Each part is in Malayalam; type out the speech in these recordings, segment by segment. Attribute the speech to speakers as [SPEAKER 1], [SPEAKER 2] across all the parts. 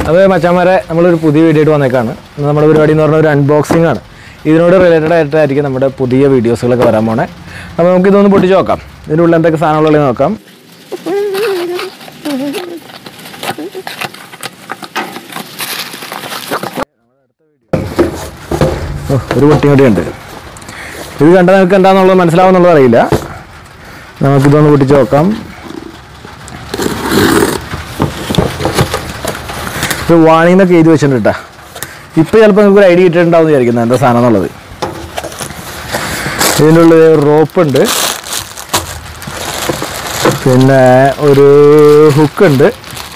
[SPEAKER 1] അത് മച്ചാന്മാരെ നമ്മളൊരു പുതിയ വീഡിയോ ആയിട്ട് വന്നേക്കാണ് ഇന്ന് നമ്മുടെ പരിപാടി എന്ന് പറഞ്ഞാൽ ഒരു അൺബോക്സിംഗ് ആണ് ഇതിനോട് റിലേറ്റഡ് ആയിട്ടായിരിക്കും നമ്മുടെ പുതിയ വീഡിയോസുകളൊക്കെ വരാൻ പോണേ അപ്പോൾ നമുക്ക് ഇതൊന്ന് പൊട്ടിച്ച് നോക്കാം ഇതിൻ്റെ ഉള്ളിൽ എന്തൊക്കെ സാധനങ്ങളുള്ളത് നോക്കാം ഓ, ഒരു പൊട്ടി കൂടി ഉണ്ട് ഇത് കണ്ടാൽ നിങ്ങൾക്ക് എന്താണെന്നുള്ളത് മനസ്സിലാവുന്നുള്ളത് അറിയില്ല നമുക്കിതൊന്ന് പൊട്ടിച്ച് നോക്കാം ഇത് വാണിംഗ് എന്നൊക്കെ എഴുതി വെച്ചിട്ടുണ്ട് കേട്ടോ ഇപ്പോൾ ചിലപ്പോൾ നിങ്ങൾക്ക് ഒരു ഐഡിയ കിട്ടിയിട്ടുണ്ടാവും വിചാരിക്കുന്നത് എന്താ സാധനം എന്നുള്ളത് ഇതിൻ്റെ ഉള്ളിൽ റോപ്പ് ഉണ്ട് പിന്നെ ഒരു ഹുക്ക് ഉണ്ട്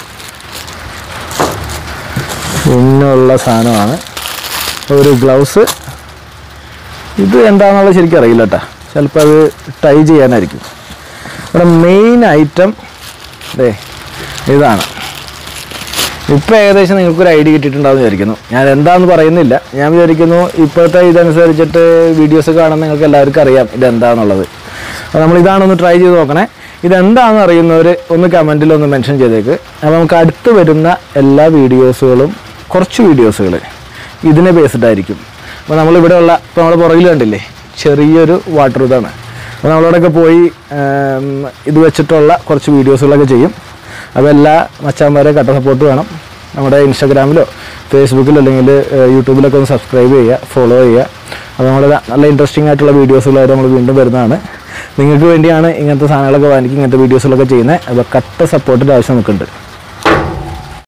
[SPEAKER 1] പിന്നുള്ള സാധനമാണ് ഒരു ഗ്ലൗസ് ഇത് എന്താണെന്നുള്ളത് ശരിക്കും അറിയില്ല കേട്ടോ ചിലപ്പോൾ അത് ടൈ ചെയ്യാനായിരിക്കും ഇവിടെ മെയിൻ ഐറ്റം ദേ ഇതാണ് ഇപ്പോൾ ഏകദേശം നിങ്ങൾക്കൊരു ഐഡിയ കിട്ടിയിട്ടുണ്ടാവും വിചാരിക്കുന്നു ഞാൻ എന്താണെന്ന് പറയുന്നില്ല ഞാൻ വിചാരിക്കുന്നു ഇപ്പോഴത്തെ ഇതനുസരിച്ചിട്ട് വീഡിയോസ് കാണുന്ന നിങ്ങൾക്ക് എല്ലാവർക്കും അറിയാം ഇതെന്താണെന്നുള്ളത് അപ്പോൾ നമ്മൾ ഇതാണൊന്ന് ട്രൈ ചെയ്ത് നോക്കണേ ഇതെന്താണെന്ന് അറിയുന്നവർ ഒന്ന് കമൻറ്റിൽ ഒന്ന് മെൻഷൻ ചെയ്തേക്ക് അപ്പോൾ നമുക്ക് അടുത്ത് വരുന്ന എല്ലാ വീഡിയോസുകളും കുറച്ച് വീഡിയോസുകൾ ഇതിനെ ബേസ്ഡ് ആയിരിക്കും അപ്പോൾ നമ്മളിവിടെ ഉള്ള ഇപ്പോൾ നമ്മുടെ പുറകിൽ കണ്ടില്ലേ ചെറിയൊരു വാട്ടർ ഇതാണ് അപ്പോൾ നമ്മളവിടെയൊക്കെ പോയി ഉം, ഇത് വെച്ചിട്ടുള്ള കുറച്ച് വീഡിയോസുകളൊക്കെ ചെയ്യും അപ്പോൾ എല്ലാ മച്ചാന്മാരെ കട്ട സപ്പോർട്ട് വേണം നമ്മുടെ ഇൻസ്റ്റാഗ്രാമിലോ ഫേസ്ബുക്കിലോ അല്ലെങ്കിൽ ഏഹ്, യൂട്യൂബിലൊക്കെ ഒന്ന് സബ്സ്ക്രൈബ് ചെയ്യുക ഫോളോ ചെയ്യുക അപ്പോൾ നമ്മുടെ നല്ല ഇൻട്രസ്റ്റിംഗ് ആയിട്ടുള്ള വീഡിയോസുകളായിട്ട് നമ്മൾ വീണ്ടും വരുന്നതാണ് നിങ്ങൾക്ക് വേണ്ടിയാണ് ഇങ്ങനത്തെ സാധനങ്ങളൊക്കെ വാങ്ങിക്കും ഇങ്ങനത്തെ വീഡിയോസുകളൊക്കെ ചെയ്യുന്നത് അപ്പോൾ കട്ട സപ്പോർട്ടിൻ്റെ ആവശ്യം നമുക്കുണ്ട്